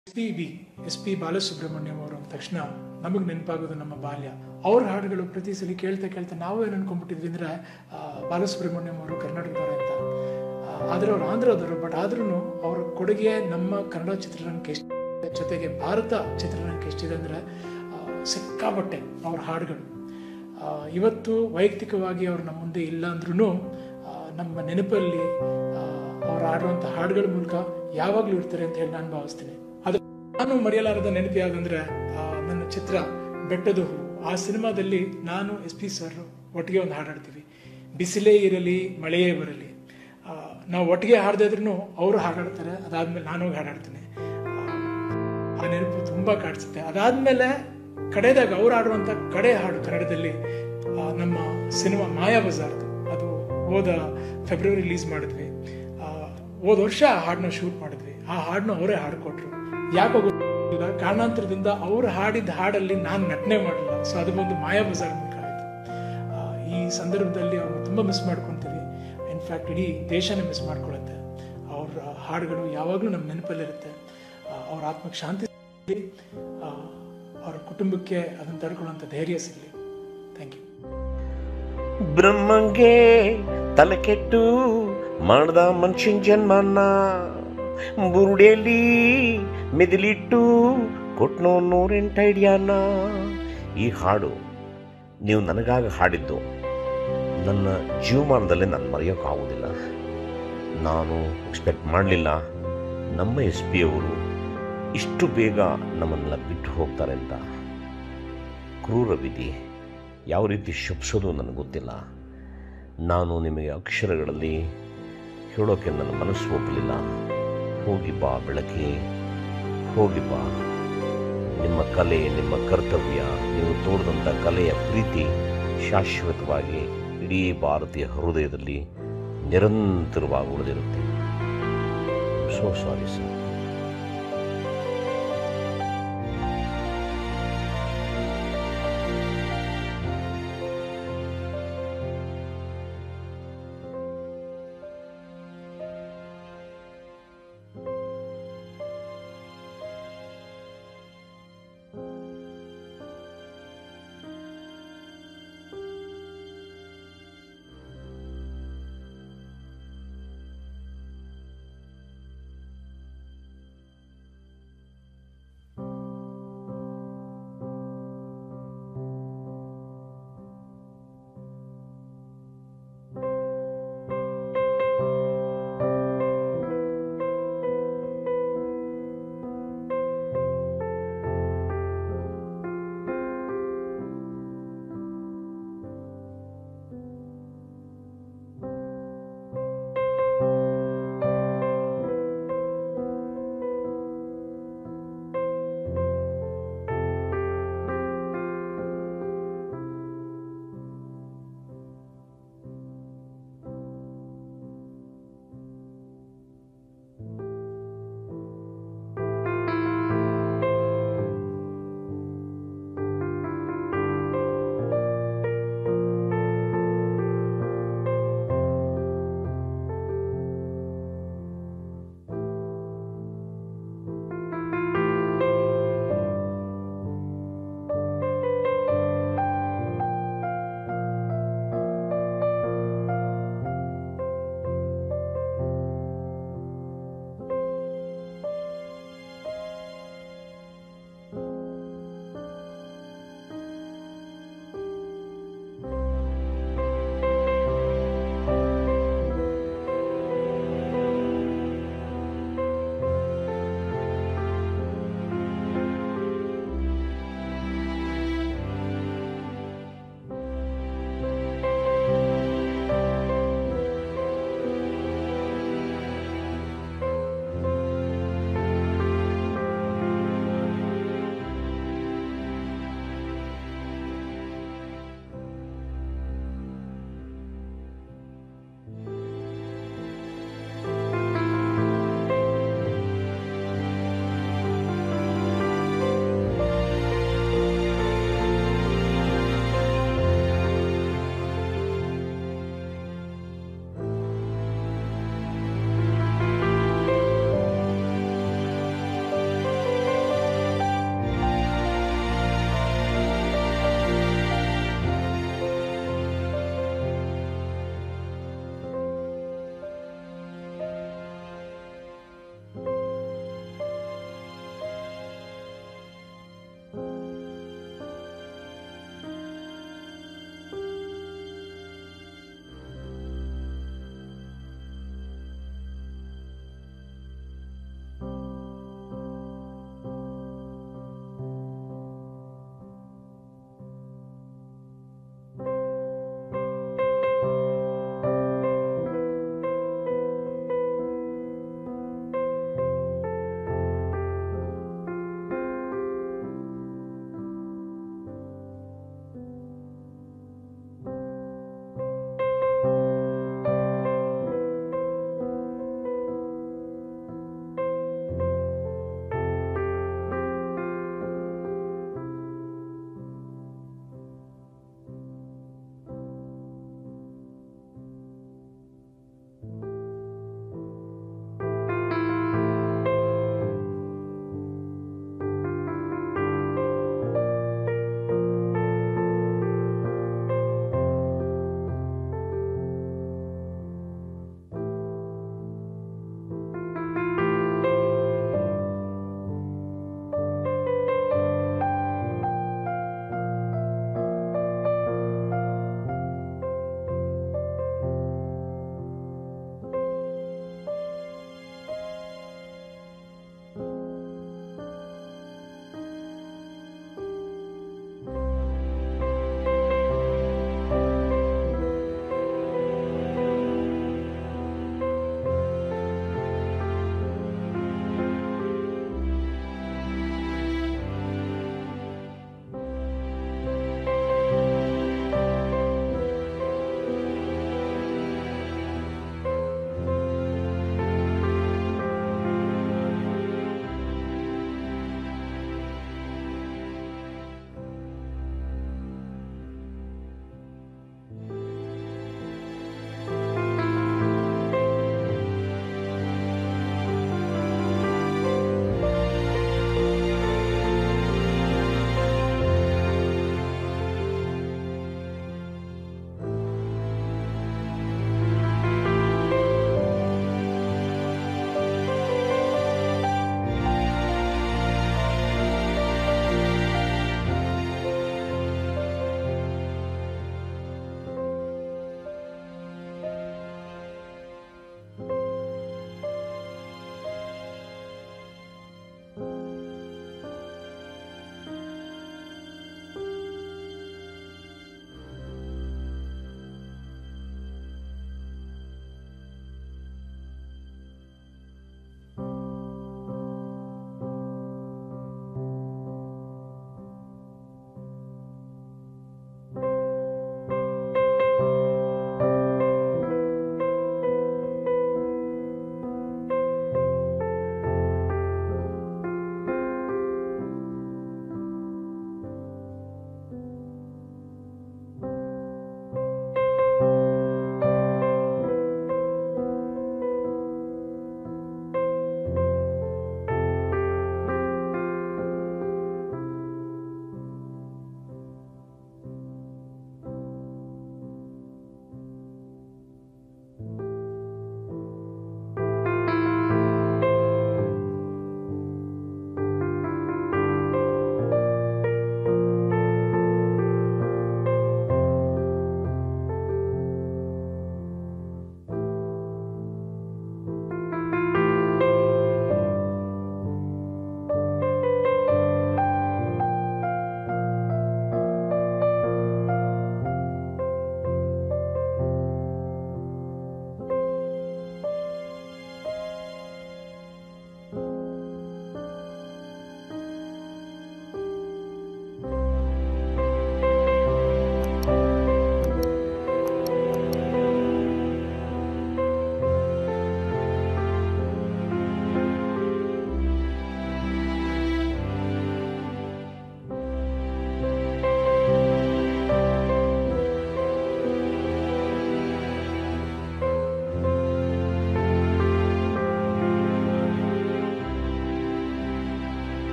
S P B S P Balasubrahmanyam ಅವರು ಅಂದ ತಕ್ಷಣ ನಮಗೆ ನೆನಪಾಗೋದು ನಮ್ಮ ಬಾಲ್ಯ ಅವ್ರ ಹಾಡುಗಳು ಪ್ರತಿ ಸಲ ಕೇಳ್ತಾ ಕೇಳ್ತಾ ನಾವು ಏನು ಅನ್ಕೊಂಡ್ಬಿಟ್ಟಿದ್ವಿ ಅಂದ್ರೆ ಆ, ಬಾಲಸುಬ್ರಹ್ಮಣ್ಯಂ ಅವರು ಕರ್ನಾಟಕದವರು ಅಂತ ಆ, ಆದ್ರೆ ಅವ್ರು ಆಂಧ್ರದವರು ಬಟ್ ಆದ್ರೂ ಅವ್ರ ಕೊಡುಗೆ ನಮ್ಮ ಕನ್ನಡ ಚಿತ್ರರಂಗಕ್ಕೆ ಎಷ್ಟು ಜೊತೆಗೆ ಭಾರತ ಚಿತ್ರರಂಗಕ್ಕೆ ಎಷ್ಟಿದೆ ಅಂದ್ರೆ ಆ, ಸಿಕ್ಕಾಪಟ್ಟೆ ಅವ್ರ ಹಾಡುಗಳು ಆ, ಇವತ್ತು ವೈಯಕ್ತಿಕವಾಗಿ ಅವ್ರು ನಮ್ಮ ಮುಂದೆ ಇಲ್ಲ ಅಂದ್ರೂ ನಮ್ಮ ನೆನಪಲ್ಲಿ ಆ, ಅವ್ರು ಆಡುವಂಥ ಹಾಡುಗಳ ಮೂಲಕ ಯಾವಾಗಲೂ ಇರ್ತಾರೆ ಅಂತ ಹೇಳಿ ನಾನು ಭಾವಿಸ್ತೀನಿ ಅದು ನಾನು ಮರೆಯಲಾರದ ನೆನಪು ಯಾವುದಂದ್ರೆ ಆ, ನನ್ನ ಚಿತ್ರ ಬೆಟ್ಟದ ಹೂ ಆ ಸಿನಿಮಾದಲ್ಲಿ ನಾನು ಎಸ್ ಪಿ ಸರ್ ಒಟ್ಟಿಗೆ ಒಂದು ಹಾಡಾಡ್ತೀವಿ ಬಿಸಿಲೇ ಇರಲಿ ಮಳೆಯೇ ಬರಲಿ ಆ, ನಾವು ಒಟ್ಟಿಗೆ ಹಾಡದೇ ಇದ್ರೂ ಅವರು ಹಾಡಾಡ್ತಾರೆ ಅದಾದ್ಮೇಲೆ ನಾನು ಹೋಗಿ ಹಾಡಾಡ್ತೀನಿ ಆ, ಆ ನೆನಪು ತುಂಬಾ ಕಾಡ್ಸುತ್ತೆ ಅದಾದ್ಮೇಲೆ ಕಡೆದಾಗ ಅವ್ರು ಆಡುವಂತ ಕಡೆ ಹಾಡು ಕನ್ನಡದಲ್ಲಿ ಆ, ನಮ್ಮ ಸಿನಿಮಾ ಮಾಯಾ ಬಜಾರ್ದು ಅದು ಹೋದ ಫೆಬ್ರವರಿ ರಿಲೀಸ್ ಮಾಡಿದ್ವಿ ಆ, ಹೋದ ವರ್ಷ ಆ ಹಾಡನ್ನ ಶೂಟ್ ಮಾಡಿದ್ವಿ ಆ ಹಾಡನ್ನ ಅವರೇ ಹಾಡ್ಕೊಟ್ರು ಯಾಕೋ ಗೊತ್ತಿಲ್ಲ ಕಾರಣಾಂತರದಿಂದ ಅವ್ರು ಹಾಡಿದ ಹಾಡಲ್ಲಿ ನಾನು ನಟನೆ ಮಾಡಲಿಲ್ಲ ಸೊ ಅದು ಒಂದು ಮಾಯಾ ಬಜಾರ್ ಮೂಲಕ ಆಯಿತು ಈ ಸಂದರ್ಭದಲ್ಲಿ ಅವ್ರನ್ನ ತುಂಬ ಮಿಸ್ ಮಾಡ್ಕೊತೀವಿ ಇನ್ಫ್ಯಾಕ್ಟ್ ಇಡೀ ದೇಶನೇ ಮಿಸ್ ಮಾಡ್ಕೊಳ್ಳುತ್ತೆ ಅವ್ರ ಹಾಡುಗಳು ಯಾವಾಗಲೂ ನಮ್ಮ ನೆನಪಲ್ಲಿರುತ್ತೆ ಆ, ಅವ್ರ ಆತ್ಮಕ್ಕೆ ಶಾಂತಿ ಸಿಗಲಿ ಅವ್ರ ಕುಟುಂಬಕ್ಕೆ ಅದನ್ನು ತಡ್ಕೊಳ್ಳುವಂಥ ಧೈರ್ಯ ಸಿಗಲಿ ಥ್ಯಾಂಕ್ ಯು ಬ್ರಹ್ಮಂಗೆ ತಲೆ ಕೆಟ್ಟು ಮಾಡ್ದ ಮನುಷ್ಯನ ಜನ್ಮನ ಬುರುಡೆಯಲ್ಲಿ ಮೆದಿಲಿಟ್ಟು ಕೊಟ್ನೋ ನೂರೆಂಟು ಐಡಿಯಾನ ಈ ಹಾಡು ನೀವು ನನಗಾಗಿ ಹಾಡಿದ್ದು ನನ್ನ ಜೀವಮಾನದಲ್ಲೇ ನಾನು ಮರೆಯೋಕ್ಕಾಗೋದಿಲ್ಲ ನಾನು ಎಕ್ಸ್ಪೆಕ್ಟ್ ಮಾಡಲಿಲ್ಲ ನಮ್ಮ ಎಸ್ ಪಿ ಅವರು ಇಷ್ಟು ಬೇಗ ನಮ್ಮನ್ನೆಲ್ಲ ಬಿಟ್ಟು ಹೋಗ್ತಾರೆ ಅಂತ ಕ್ರೂರ ವಿಧಿ ಯಾವ ರೀತಿ ಶಪಿಸೋದು ನನಗೆ ಗೊತ್ತಿಲ್ಲ ನಾನು ನಿಮಗೆ ಅಕ್ಷರಗಳಲ್ಲಿ ಹೇಳೋಕೆ ನನ್ನ ಮನಸ್ಸು ಒಪ್ಪಲಿಲ್ಲ ಹೋಗಿ ಬಾ ಬೆಳಕಿ ಹೋಗಿ ಬಾ ನಿಮ್ಮ ಕಲೆ ನಿಮ್ಮ ಕರ್ತವ್ಯ ನೀವು ತೋರಿದಂಥ ಕಲೆಯ ಪ್ರೀತಿ ಶಾಶ್ವತವಾಗಿ ಇಡೀ ಭಾರತೀಯ ಹೃದಯದಲ್ಲಿ ನಿರಂತರವಾಗಿ ಉಳಿದಿರುತ್ತೆ ಸೋ ಸಾರಿ ಸರ್